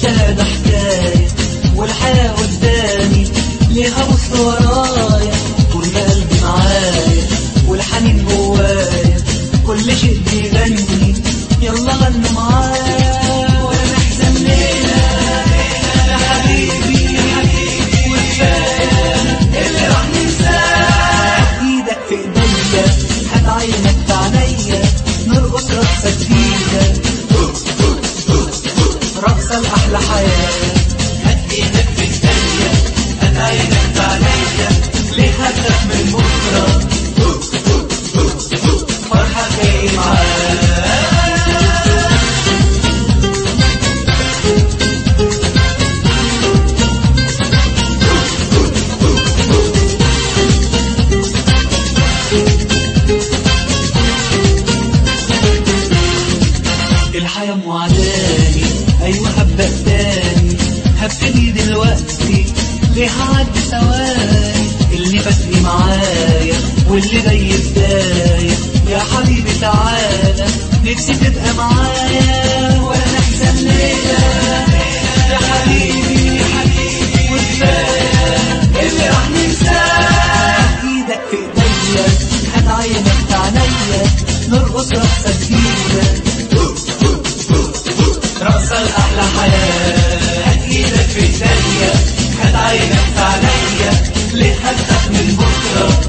بعدها ده حكاية والحياة قدامي ليها بص ورايا طول ما قلبي معايا والحنين جوايا كل شيء بيغني يلا غنوا معايا ولا نحزن ليلة يا حبيبي وكفاية اللي راح ننساه ايدك في ايديا هات عينك في عينيا نرقص رقصة جديدة رقصة لأحلى حياة هات ايدك في ايديا هات عينك في عينيا ليه هدف من بكرة فرحة جاي معاك الحياة موعداني أيوة هبدأ تاني هبتدي دلوقتي ليه هعدي ثواني اللي فاتني معايا واللي جاي بداية يا حبيبي تعالى نفسي تبقى معايا ولا نحزن ليلة يا حبيبي وكفاية اللي راح ننساه ايدك في ايديا هات عينك في عينيا نرقص رقصة جديدة رقصة لأحلى حياة هات ايدك في ايديا هات عينك في عينيا ليه هدف من بكرة